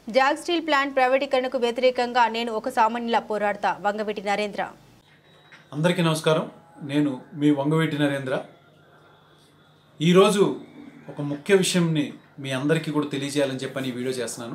zag steel plant ప్రైవేటీకరణకు వ్యతిరేకంగా నేను ఒక సామాన్యుల పోరాడతా వంగవీటి నరేంద్ర అందరికీ నమస్కారం నేను మీ వంగవీటి నరేంద్ర ఈరోజు ఒక ముఖ్య విషయంని మీ అందరికీ కూడా తెలియజేయాలని చెప్పని ఈ వీడియో చేస్తున్నాను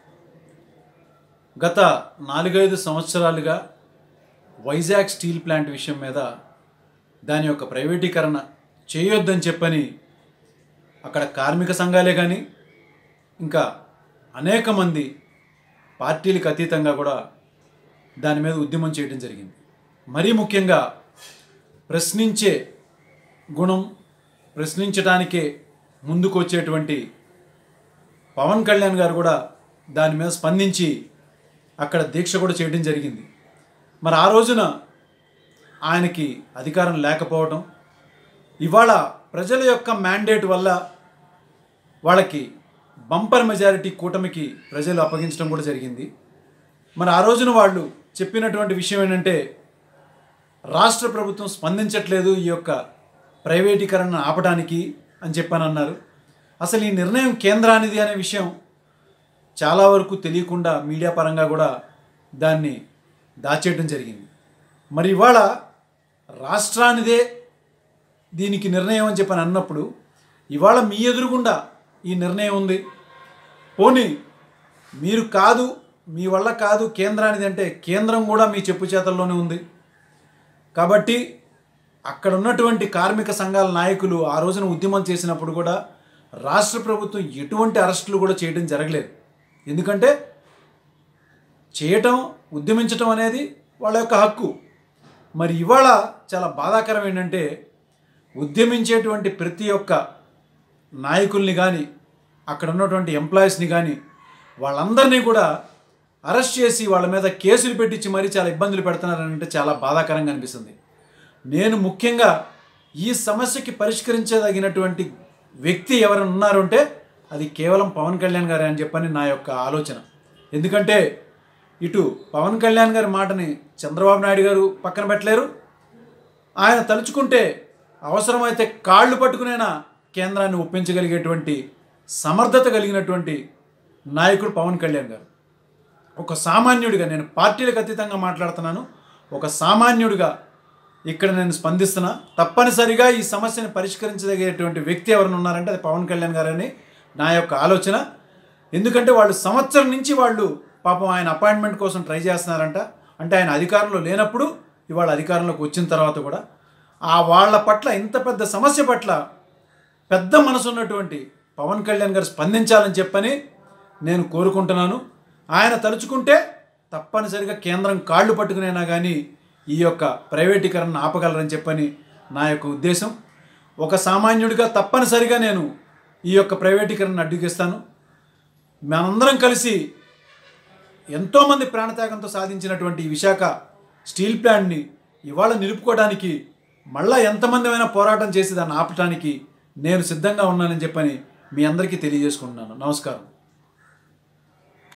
గత నాలుగైదు సంవత్సరాలుగా వైజాగ్ స్టీల్ ప్లాంట్ విషయం మీద దాని యొక్క ప్రైవేటీకరణ చేయొద్దని చెప్పని అక్కడ కార్మిక సంఘాలే కానీ ఇంకా అనేక మంది పార్టీలకు అతీతంగా కూడా దాని మీద ఉద్యమం చేయడం జరిగింది మరీ ముఖ్యంగా ప్రశ్నించే గుణం ప్రశ్నించడానికే ముందుకు వచ్చేటువంటి పవన్ కళ్యాణ్ గారు కూడా దాని మీద స్పందించి అక్కడ దీక్ష కూడా చేయడం జరిగింది మరి ఆ రోజున ఆయనకి అధికారం లేకపోవడం ఇవాళ ప్రజల యొక్క మ్యాండేట్ వల్ల వాళ్ళకి బంపర్ మెజారిటీ కూటమికి ప్రజలు అప్పగించడం కూడా జరిగింది మరి ఆ రోజున వాళ్ళు చెప్పినటువంటి విషయం ఏంటంటే రాష్ట్ర ప్రభుత్వం స్పందించట్లేదు ఈ యొక్క ప్రైవేటీకరణ ఆపడానికి అని చెప్పని అన్నారు అసలు ఈ నిర్ణయం కేంద్రానిది అనే విషయం చాలా వరకు తెలియకుండా మీడియా పరంగా కూడా దాన్ని దాచేయడం జరిగింది మరి ఇవాళ రాష్ట్రానిదే దీనికి నిర్ణయం అని చెప్పని అన్నప్పుడు ఇవాళ మీ ఎదురుగుండా ఈ నిర్ణయం ఉంది పోనీ మీరు కాదు మీ వల్ల కాదు కేంద్రానిది అంటే కేంద్రం కూడా మీ చెప్పు చేతల్లోనే ఉంది కాబట్టి అక్కడ ఉన్నటువంటి కార్మిక సంఘాల నాయకులు ఆ రోజున ఉద్యమం చేసినప్పుడు కూడా రాష్ట్ర ప్రభుత్వం ఎటువంటి అరెస్టులు కూడా చేయడం జరగలేదు ఎందుకంటే చేయటం ఉద్యమించటం అనేది వాళ్ళ యొక్క హక్కు మరి ఇవాళ చాలా బాధాకరం ఏంటంటే ఉద్యమించేటువంటి ప్రతి ఒక్క నాయకుల్ని కానీ అక్కడ ఉన్నటువంటి ఎంప్లాయీస్ని కానీ వాళ్ళందరినీ కూడా అరెస్ట్ చేసి వాళ్ళ మీద కేసులు పెట్టించి మరీ చాలా ఇబ్బందులు పెడుతున్నారని అంటే చాలా బాధాకరంగా అనిపిస్తుంది నేను ముఖ్యంగా ఈ సమస్యకి పరిష్కరించదగినటువంటి వ్యక్తి ఎవరైనా ఉన్నారు అంటే అది కేవలం పవన్ కళ్యాణ్ గారే అని చెప్పని నా యొక్క ఆలోచన ఎందుకంటే ఇటు పవన్ కళ్యాణ్ గారి మాటని చంద్రబాబు నాయుడు గారు పక్కన పెట్టలేరు ఆయన తలుచుకుంటే అవసరమైతే కాళ్ళు పట్టుకునైనా కేంద్రాన్ని ఒప్పించగలిగేటువంటి సమర్థత కలిగినటువంటి నాయకుడు పవన్ కళ్యాణ్ గారు ఒక సామాన్యుడిగా నేను పార్టీలకు అతీతంగా మాట్లాడుతున్నాను ఒక సామాన్యుడిగా ఇక్కడ నేను స్పందిస్తున్నా తప్పనిసరిగా ఈ సమస్యను పరిష్కరించదగేటువంటి వ్యక్తి ఎవరైనా ఉన్నారంటే అది పవన్ కళ్యాణ్ గారని నా యొక్క ఆలోచన ఎందుకంటే వాళ్ళు సంవత్సరం నుంచి వాళ్ళు పాపం ఆయన అపాయింట్మెంట్ కోసం ట్రై చేస్తున్నారంట అంటే ఆయన అధికారంలో లేనప్పుడు ఇవాళ అధికారంలోకి వచ్చిన తర్వాత కూడా ఆ వాళ్ళ పట్ల ఇంత పెద్ద సమస్య పట్ల పెద్ద మనసు ఉన్నటువంటి పవన్ కళ్యాణ్ గారు స్పందించాలని చెప్పని నేను కోరుకుంటున్నాను ఆయన తలుచుకుంటే తప్పనిసరిగా కేంద్రం కాళ్ళు పట్టుకునైనా కానీ ఈ యొక్క ప్రైవేటీకరణను ఆపగలరని చెప్పని నా యొక్క ఉద్దేశం ఒక సామాన్యుడిగా తప్పనిసరిగా నేను ఈ యొక్క ప్రైవేటీకరణను అడ్డుగిస్తాను మనందరం కలిసి ఎంతోమంది ప్రాణత్యాగంతో సాధించినటువంటి ఈ విశాఖ స్టీల్ ప్లాంట్ని ఇవాళ నిలుపుకోవడానికి మళ్ళా ఎంతమందిమైనా పోరాటం చేసి దాన్ని ఆపటానికి నేను సిద్ధంగా ఉన్నానని చెప్పని మీ అందరికీ తెలియజేసుకుంటున్నాను నమస్కారం